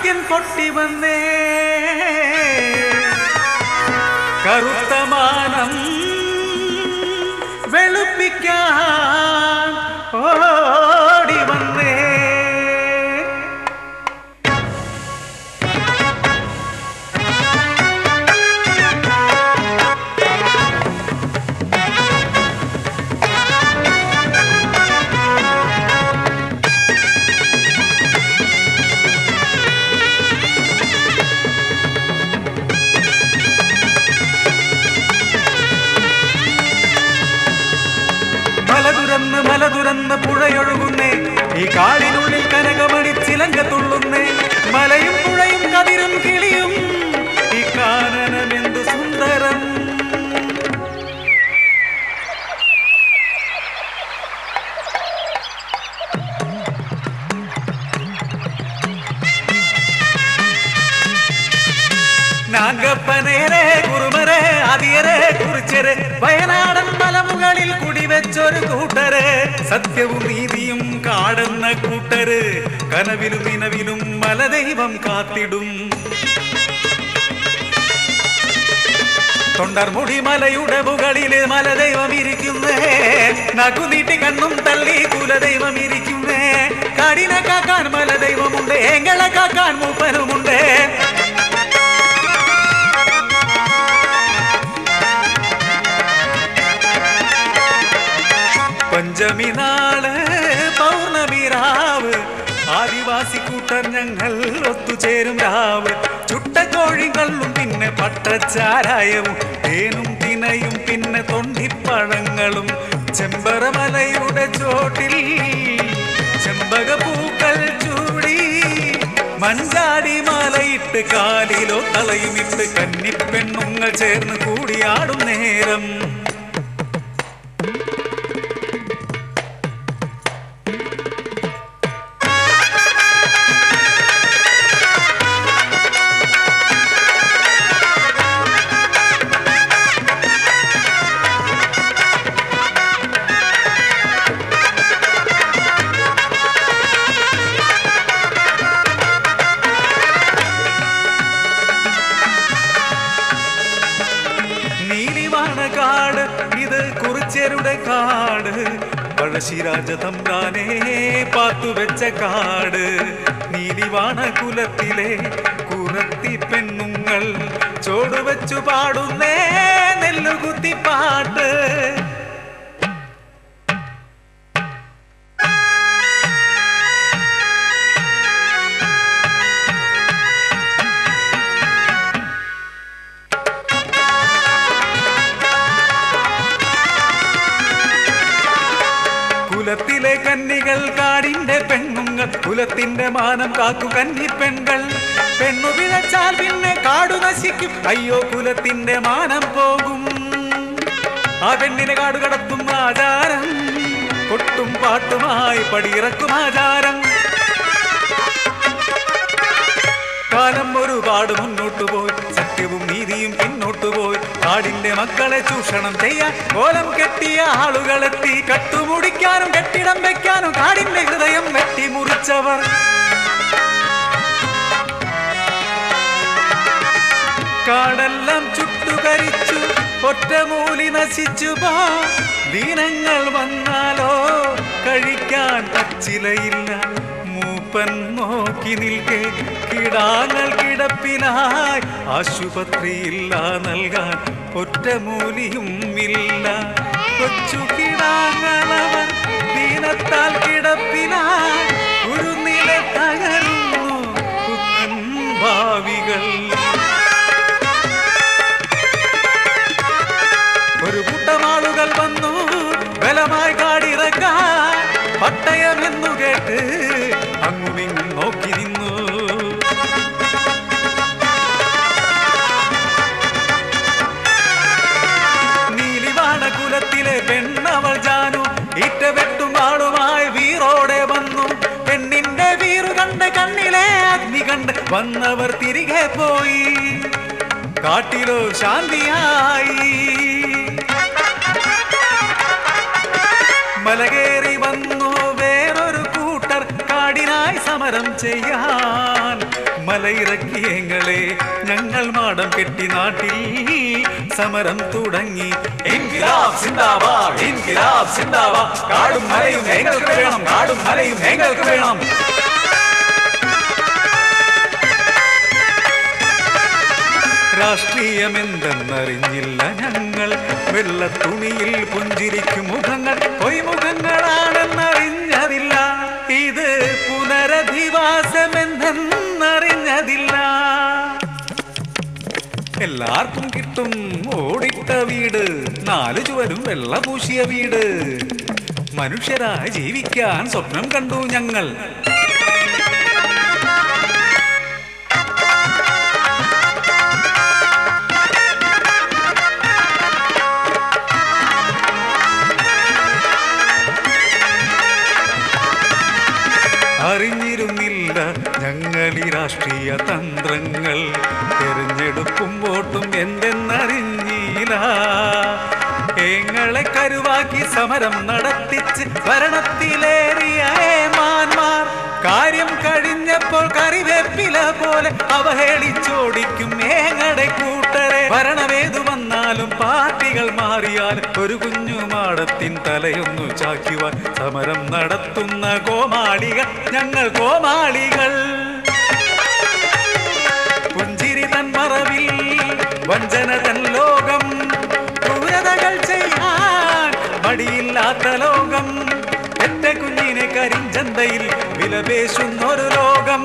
സൂര്യൻ പൊട്ടി വന്നേ കറുത്ത മാനം വെളുപ്പിക്കാൻ ഓടി വന്നേ മല തുരന്ന് മല തുരന്ന് പുഴയൊഴുകുന്നേ ഈ കാടിനുള്ളിൽ കനകമണി ചിലങ്ക തുള്ളുന്നേ മലയും പുഴയും കതിരും കിളിയും ഈ കാനനമെന്തു സുന്ദരം നാഗപ്പനേരെ കുറുമരെ അതിയരെ കുറിച്ചരെ വയനാടൻ മലമുകളിൽ കുടിവെച്ചൊരു കൂട്ടര് സത്യവും നീതിയും കാടുന്ന കൂട്ടര് കനവിലും നിലവിലും മലദൈവം കാത്തിടും തൊണ്ടർമുടി മലയുടെ മുകളില് മലദൈവം ഇരിക്കുന്നേ നകുനീട്ടി കണ്ണും തള്ളി കുലദൈവം ഇരിക്കുന്നേ കാടിനെ കാക്കാൻ മലദൈവമുണ്ട് എങ്ങളെ കാക്കാൻ മൂപ്പനുമുണ്ട് പഞ്ചമി നാള് പൗർണമി രാവ് ആദിവാസി കൂട്ടർ ഞങ്ങൾ ഒത്തുചേരും രാവ് ചുട്ട കോഴികളും പിന്നെ പട്ടച്ചാരായവും തേനും തിനയും പിന്നെ തൊണ്ടിപ്പഴങ്ങളും ചെമ്പറമലയുടെ ചോട്ടിൽ ചെമ്പക പൂക്കൾ ചൂടി മഞ്ചാടി മാലയിട്ട് കാലിലോ തലയുമിട്ട് കന്നിപ്പെണ്ണുങ്ങൾ ചേർന്ന് കൂടിയാടും നേരം നീലിവാണ കാട് ഇത് കുറിച്ചരുടെ കാട് പഴശ്ശിരാജ തമ്പ്രാനെ പാത്തുവെച്ച കാട് നീലിവാണ കുലത്തിലെ കുറത്തി പെണ്ണുങ്ങൾ ചോടുവച്ചു പാടുന്നേ നെല്ലുകുത്തി പാട്ട് കുലത്തിലെ കന്നികൾ കാടിന്റെ പെണ്ണുങ്ങൾ കുലത്തിന്റെ മാനം കാക്കു കന്നി പെൺകൾ പെണ്ണു പിഴച്ചാൽ പിന്നെ കാടു നശിക്കും അയ്യോ കുലത്തിന്റെ മാനം പോകും ആ പെണ്ണിനെ കാട് കടത്തും ആചാരം കൊട്ടും പാട്ടുമായി പടിയിറക്കും ആചാരം കാലം ഒരുപാട് മുന്നോട്ട് പോയി സത്യവും നീതിയും പിന്നോട്ട് പോയി കാടിന്റെ മക്കളെ ചൂഷണം ചെയ്യാൻ കോലം കെട്ടിയ ആളുകളെത്തി കട്ടുമുടിക്കാനും കെട്ടിടം വെക്കാനും കാടിന്റെ ഹൃദയം വെട്ടിമുറിച്ചവർ കാടെല്ലാം ചുട്ടുകരിച്ചു ഒറ്റമൂലി നശിച്ചു പോ ദീനങ്ങൾ വന്നാലോ കഴിക്കാൻ പച്ചിലയില്ല മൂപ്പൻ നോക്കി നിൽക്കെ കിടാങ്ങൾ കിടപ്പിനായി ആശുപത്രിയില്ല നൽകാൻ ഒറ്റമൂലിയും ഇല്ല കൊച്ചു കിടാങ്ങളവർ ദീനത്താൽ കിടപ്പിനായി ഒരു നില തകരുന്നു പുത്തൻ ഭാവികൾ ഒരു കൂട്ടം ആളുകൾ വന്നു ബലമായി കാടിറക്കാൻ പട്ടയമെന്നു കേട്ട് അങ്ങുമിങ്ങും നോക്കി നിന്നു നീലിവാണ കുലത്തിലെ പെണ്ണവൾ ജാനു ഈറ്റ വെട്ടും ആളുമായി വീറോടെ വന്നു പെണ്ണിന്റെ വീറു കണ്ട് കണ്ണിലെ അഗ്നി കണ്ട് വന്നവർ തിരികെ പോയി കാട്ടിലോ ശാന്തിയായി മലകേറി വന്നു വേറൊരു കൂട്ടർ കാടിനായി സമരം ചെയ്യാൻ മല മലയിറക്കിയങ്ങളെ ഞങ്ങൾ മാടം കെട്ടി നാട്ടിൽ സമരം തുടങ്ങി ഇൻകിലാബ് സിന്ദാബാദ് ഇൻകിലാബ് സിന്ദാബാദ് കാടും മലയും ഞങ്ങൾക്ക് വേണം കാടും മലയും ഞങ്ങൾക്ക് വേണം രാഷ്ട്രീയമെന്തെന്നറിഞ്ഞില്ല ഞങ്ങൾ വെള്ളത്തുണിയിൽ പുഞ്ചിരിക്കും മുഖങ്ങൾ പൊയ്മുഖങ്ങളാണെന്നറിഞ്ഞതില്ല ഇത് പുനരധിവാസമെന്തെന്നറിഞ്ഞതില്ല എല്ലാവർക്കും കിട്ടും ഓടിട്ട വീട് നാലു ചുവരും വെള്ള പൂശിയ വീട് മനുഷ്യരായി ജീവിക്കാൻ സ്വപ്നം കണ്ടു ഞങ്ങൾ അറിഞ്ഞിരുന്നില്ല ഞങ്ങളീ രാഷ്ട്രീയ തന്ത്രങ്ങൾ തെരഞ്ഞെടുപ്പും വോട്ടും എന്തെന്നറിഞ്ഞില്ല ഏങ്ങളെ കരുവാക്കി സമരം നടത്തിച്ച് ഭരണത്തിലേറിയ ഏമാന്മാർ കാര്യം കഴിഞ്ഞപ്പോൾ കറിവേപ്പില പോലെ അവഹേളിച്ചോടിക്കും ഏങ്ങടെ കൂട്ടരെ ഭരണമേതു വന്നാലും പാർട്ടികൾ മാറിയാൽ ഒരു കുഞ്ഞു മാടത്തിൻ തലയൊന്നു ചാക്കുവാൻ സമരം നടത്തുന്ന കോമാളികൾ ഞങ്ങൾ കോമാളികൾ പുഞ്ചിരി തൻ മറവിൽ വഞ്ചന തൻ ലോകം ക്രൂരതകൾ ചെയ്യാൻ മടിയില്ലാത്ത ലോകം എറ്റ കുഞ്ഞിനെ കരിഞ്ചന്തയിൽ വിലപേശുന്നൊരു ലോകം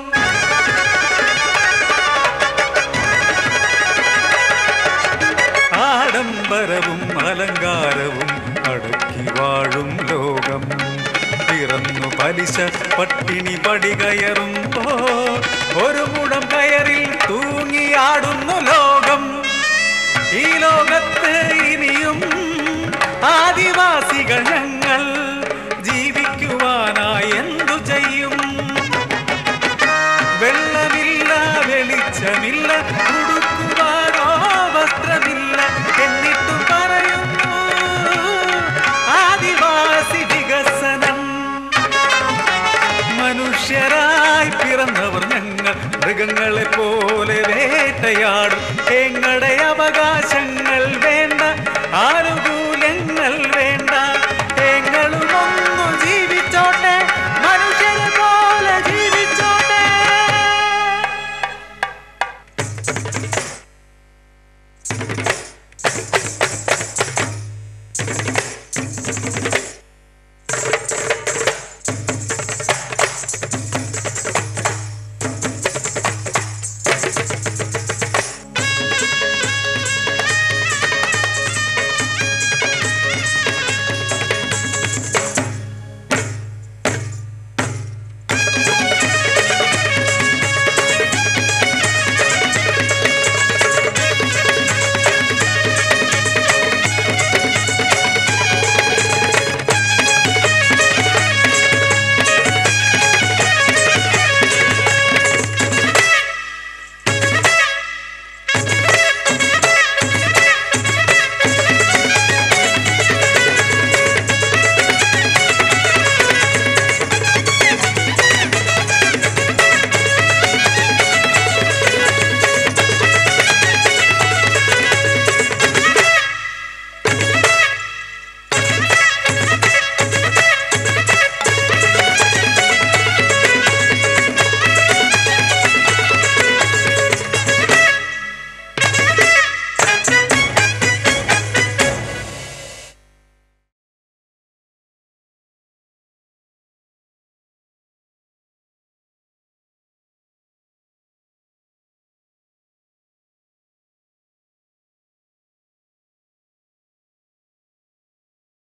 ആഡംബരവും അലങ്കാരവും അടക്കി വാഴും ലോകം പിറന്നു പലിശ പട്ടിണി പടി കയറുമ്പോ ഒരു മുടം കയറിൽ തൂങ്ങിയാടുന്നു ലോകം ഈ ലോകത്ത് ഇനിയും ആദിവാസികൾ ഞങ്ങൾ ജീവിക്കുവാനായി എന്തു ചെയ്യും വെള്ളമില്ല വെളിച്ചമില്ല ഉടുക്കുവാനോ വസ്ത്രമില്ല എന്നിട്ടും പറയുന്നു ആദിവാസി വികസനം മനുഷ്യരായി പിറന്നവർ ഞങ്ങൾ മൃഗങ്ങളെ പോലെ വേട്ടയാടും എങ്ങളുടെ അവകാശങ്ങൾ